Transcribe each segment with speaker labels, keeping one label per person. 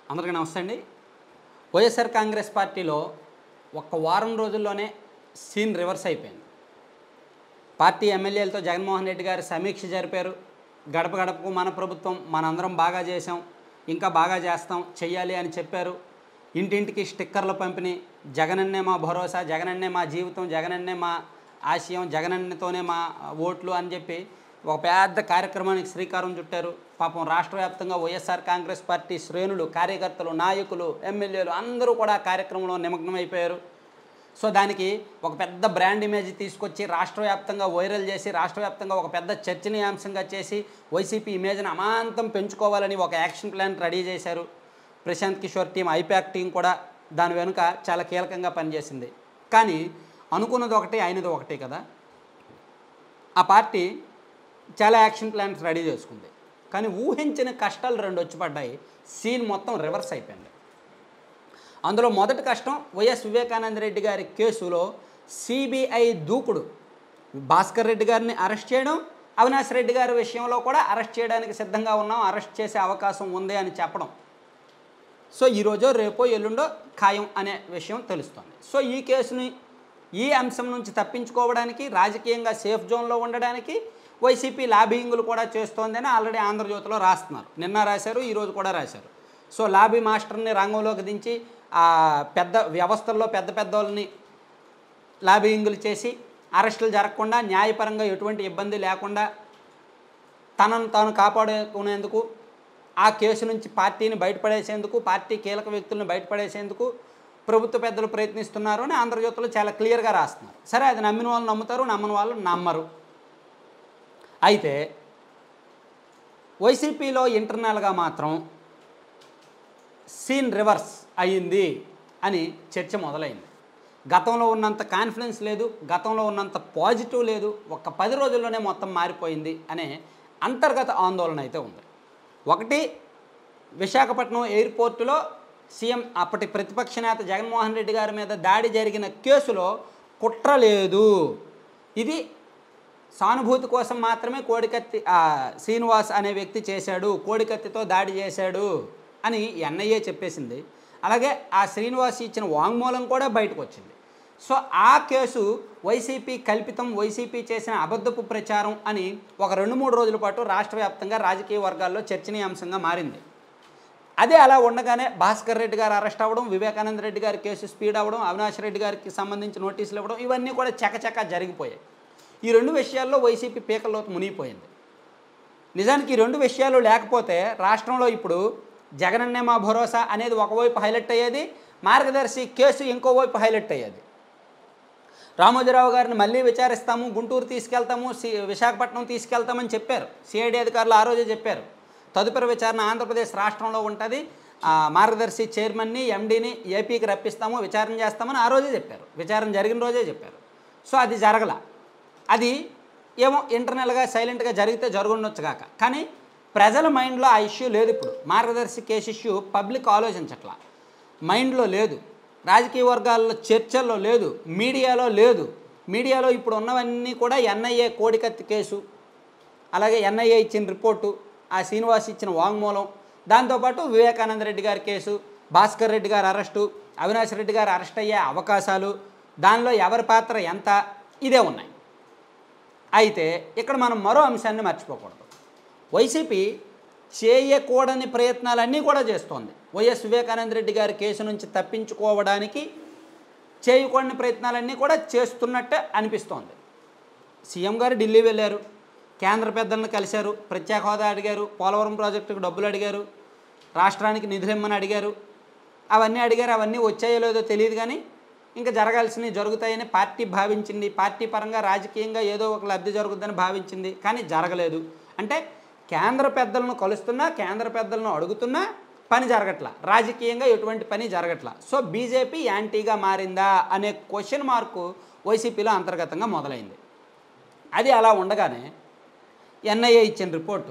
Speaker 1: అందరికీ నమస్తే అండి వైఎస్ఆర్ కాంగ్రెస్ పార్టీలో ఒక్క వారం రోజుల్లోనే సీన్ రివర్స్ అయిపోయింది పార్టీ ఎమ్మెల్యేలతో జగన్మోహన్ రెడ్డి గారు సమీక్ష జరిపారు గడప గడపకు మన ప్రభుత్వం మనందరం బాగా చేసాం ఇంకా బాగా చేస్తాం చెయ్యాలి అని చెప్పారు ఇంటింటికి స్టిక్కర్ల పంపిణీ జగనన్నే మా భరోసా జగనన్నే మా జీవితం జగనన్నే మా ఆశయం జగనన్నతోనే మా ఓట్లు అని చెప్పి ఒక పెద్ద కార్యక్రమానికి శ్రీకారం చుట్టారు పాపం రాష్ట్ర వ్యాప్తంగా వైఎస్ఆర్ కాంగ్రెస్ పార్టీ శ్రేణులు కార్యకర్తలు నాయకులు ఎమ్మెల్యేలు అందరూ కూడా ఆ కార్యక్రమంలో నిమగ్నమైపోయారు సో దానికి ఒక పెద్ద బ్రాండ్ ఇమేజ్ తీసుకొచ్చి రాష్ట్ర వ్యాప్తంగా వైరల్ చేసి రాష్ట్ర వ్యాప్తంగా ఒక పెద్ద చర్చనీయాంశంగా చేసి వైసీపీ ఇమేజ్ని అమాంతం పెంచుకోవాలని ఒక యాక్షన్ ప్లాన్ రెడీ చేశారు ప్రశాంత్ కిషోర్ టీం ఐపాక్ టీం కూడా దాని వెనుక చాలా కీలకంగా పనిచేసింది కానీ అనుకున్నది ఒకటి అయినది ఒకటి కదా ఆ పార్టీ చాలా యాక్షన్ ప్లాన్స్ రెడీ చేసుకుంది కానీ ఊహించిన కష్టాలు రెండు వచ్చి పడ్డాయి సీన్ మొత్తం రివర్స్ అయిపోయింది అందులో మొదటి కష్టం వైఎస్ వివేకానంద రెడ్డి గారి కేసులో సిబిఐ దూకుడు భాస్కర్ రెడ్డి గారిని అరెస్ట్ చేయడం అవినాష్ రెడ్డి గారి విషయంలో కూడా అరెస్ట్ చేయడానికి సిద్ధంగా ఉన్నాం అరెస్ట్ చేసే అవకాశం ఉంది అని చెప్పడం సో ఈరోజో రేపో ఎల్లుండో ఖాయం అనే విషయం తెలుస్తోంది సో ఈ కేసుని ఈ అంశం నుంచి తప్పించుకోవడానికి రాజకీయంగా సేఫ్ జోన్లో ఉండడానికి వైసీపీ లాబింగ్లు కూడా చేస్తోందని ఆల్రెడీ ఆంధ్రజ్యోతిలో రాస్తున్నారు నిన్న రాశారు ఈరోజు కూడా రాశారు సో లాబీ మాస్టర్ని రంగంలోకి దించి ఆ పెద్ద వ్యవస్థల్లో పెద్ద పెద్ద వాళ్ళని లాబింగ్లు చేసి అరెస్టులు జరగకుండా న్యాయపరంగా ఎటువంటి ఇబ్బంది లేకుండా తనను తాను కాపాడుకునేందుకు ఆ కేసు నుంచి పార్టీని బయటపడేసేందుకు పార్టీ కీలక వ్యక్తులను బయటపడేసేందుకు ప్రభుత్వ పెద్దలు ప్రయత్నిస్తున్నారు అని ఆంధ్రజ్యోతిలో చాలా క్లియర్గా రాస్తున్నారు సరే అది నమ్మిన వాళ్ళు నమ్ముతారు నమ్మని వాళ్ళు నమ్మరు అయితే వైసీపీలో ఇంటర్నల్గా మాత్రం సీన్ రివర్స్ అయ్యింది అని చర్చ మొదలైంది గతంలో ఉన్నంత కాన్ఫిడెన్స్ లేదు గతంలో ఉన్నంత పాజిటివ్ లేదు ఒక పది రోజుల్లోనే మొత్తం మారిపోయింది అనే అంతర్గత ఆందోళన అయితే ఉంది ఒకటి విశాఖపట్నం ఎయిర్పోర్టులో సీఎం అప్పటి ప్రతిపక్ష నేత జగన్మోహన్ రెడ్డి గారి మీద దాడి జరిగిన కేసులో కుట్ర లేదు ఇది సానుభూతి కోసం మాత్రమే కోడికత్తి ఆ, శ్రీనివాస్ అనే వ్యక్తి చేశాడు కోడికత్తితో దాడి చేశాడు అని ఎన్ఐఏ చెప్పేసింది అలాగే ఆ శ్రీనివాస్ ఇచ్చిన వాంగ్మూలం కూడా బయటకు వచ్చింది సో ఆ కేసు వైసీపీ కల్పితం వైసీపీ చేసిన అబద్ధపు ప్రచారం అని ఒక రెండు మూడు రోజుల పాటు రాష్ట్ర వ్యాప్తంగా రాజకీయ వర్గాల్లో చర్చనీయాంశంగా మారింది అదే అలా ఉండగానే భాస్కర్ రెడ్డి గారు అరెస్ట్ అవ్వడం వివేకానంద రెడ్డి గారి కేసు స్పీడ్ అవ్వడం అవినాష్ రెడ్డి గారికి సంబంధించి నోటీసులు ఇవ్వడం ఇవన్నీ కూడా చకచక జరిగిపోయాయి ఈ రెండు విషయాల్లో వైసీపీ పీకల్లోకి మునిగిపోయింది నిజానికి ఈ రెండు విషయాలు లేకపోతే రాష్ట్రంలో ఇప్పుడు జగనన్నే మా భరోసా అనేది ఒకవైపు హైలైట్ అయ్యేది మార్గదర్శి కేసు ఇంకోవైపు హైలైట్ అయ్యేది రామోజీరావు గారిని మళ్ళీ విచారిస్తాము గుంటూరు తీసుకెళ్తాము సి విశాఖపట్నం తీసుకెళ్తామని చెప్పారు సిఐడి అధికారులు ఆ రోజే చెప్పారు తదుపరి విచారణ ఆంధ్రప్రదేశ్ రాష్ట్రంలో ఉంటుంది ఆ, మార్గదర్శి చైర్మన్ని ఎండీని ఏపీకి రప్పిస్తాము విచారణ చేస్తామని ఆ రోజే చెప్పారు విచారణ జరిగిన రోజే చెప్పారు సో అది జరగల అది ఏమో ఇంటర్నల్గా సైలెంట్గా జరిగితే జరుగుండొచ్చు కాక కానీ ప్రజల మైండ్లో ఆ ఇష్యూ లేదు ఇప్పుడు మార్గదర్శి కేసు ఇష్యూ పబ్లిక్ ఆలోచించట్లా మైండ్లో లేదు రాజకీయ వర్గాల్లో చర్చల్లో లేదు మీడియాలో లేదు మీడియాలో ఇప్పుడు ఉన్నవన్నీ కూడా ఎన్ఐఏ కోడికత్తి కేసు అలాగే ఎన్ఐఏ ఇచ్చిన రిపోర్టు ఆ శ్రీనివాస్ ఇచ్చిన వాంగ్మూలం దాంతోపాటు వివేకానంద రెడ్డి గారి కేసు భాస్కర్ రెడ్డి గారి అరెస్టు అవినాష్ రెడ్డి గారు అరెస్ట్ అయ్యే అవకాశాలు దానిలో ఎవరి పాత్ర ఎంత ఇదే ఉన్నాయి అయితే ఇక్కడ మనం మరో అంశాన్ని మర్చిపోకూడదు వైసీపీ చేయకూడని ప్రయత్నాలన్నీ కూడా చేస్తోంది వైఎస్ వివేకానంద రెడ్డి గారి కేసు నుంచి తప్పించుకోవడానికి చేయకూడని ప్రయత్నాలన్నీ కూడా చేస్తున్నట్టే అనిపిస్తోంది సీఎం గారు ఢిల్లీ వెళ్ళారు కేంద్ర పెద్దలను కలిశారు ప్రత్యేక హోదా అడిగారు పోలవరం ప్రాజెక్టుకు డబ్బులు అడిగారు రాష్ట్రానికి నిధులు ఇమ్మని అడిగారు అవన్నీ అడిగారు అవన్నీ వచ్చాయో లేదో తెలియదు కానీ ఇంకా జరగాల్సినవి జరుగుతాయని పార్టీ భావించింది పార్టీ పరంగా రాజకీయంగా ఏదో ఒక లబ్ధి జరుగుతుందని భావించింది కానీ జరగలేదు అంటే కేంద్ర పెద్దలను కలుస్తున్నా కేంద్ర పెద్దలను అడుగుతున్నా పని జరగట్లా రాజకీయంగా ఎటువంటి పని జరగట్లా సో బీజేపీ యాంటీగా మారిందా అనే క్వశ్చన్ మార్కు వైసీపీలో అంతర్గతంగా మొదలైంది అది అలా ఉండగానే ఎన్ఐఏ ఇచ్చిన రిపోర్టు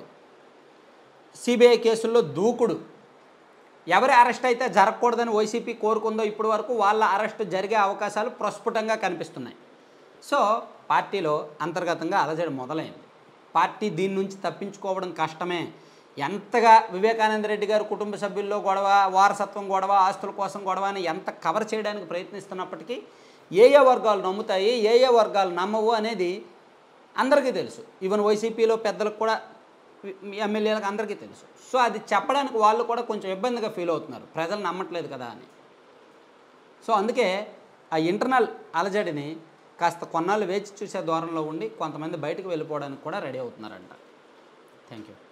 Speaker 1: సిబిఐ కేసుల్లో దూకుడు ఎవరి అరెస్ట్ అయితే జరగకూడదని వైసీపీ కోరుకుందో ఇప్పటి వరకు వాళ్ళ అరెస్ట్ జరిగే అవకాశాలు ప్రస్ఫుటంగా కనిపిస్తున్నాయి సో పార్టీలో అంతర్గతంగా అలజడి మొదలైంది పార్టీ దీని నుంచి తప్పించుకోవడం కష్టమే ఎంతగా వివేకానంద రెడ్డి గారు కుటుంబ సభ్యుల్లో గొడవ వారసత్వం గొడవ ఆస్తుల కోసం గొడవ అని ఎంత కవర్ చేయడానికి ప్రయత్నిస్తున్నప్పటికీ ఏ ఏ వర్గాలు నమ్ముతాయి ఏ ఏ వర్గాలు నమ్మవు అనేది అందరికీ తెలుసు ఈవెన్ వైసీపీలో పెద్దలకు కూడా ఎమ్మెల్యేలకు అందరికీ తెలుసు సో అది చెప్పడానికి వాళ్ళు కూడా కొంచెం ఇబ్బందిగా ఫీల్ అవుతున్నారు ప్రజలు నమ్మట్లేదు కదా అని సో అందుకే ఆ ఇంటర్నల్ అలజడిని కాస్త కొన్నాళ్ళు వేచి చూసే ధోరణిలో ఉండి కొంతమంది బయటకు వెళ్ళిపోవడానికి కూడా రెడీ అవుతున్నారంట థ్యాంక్ యూ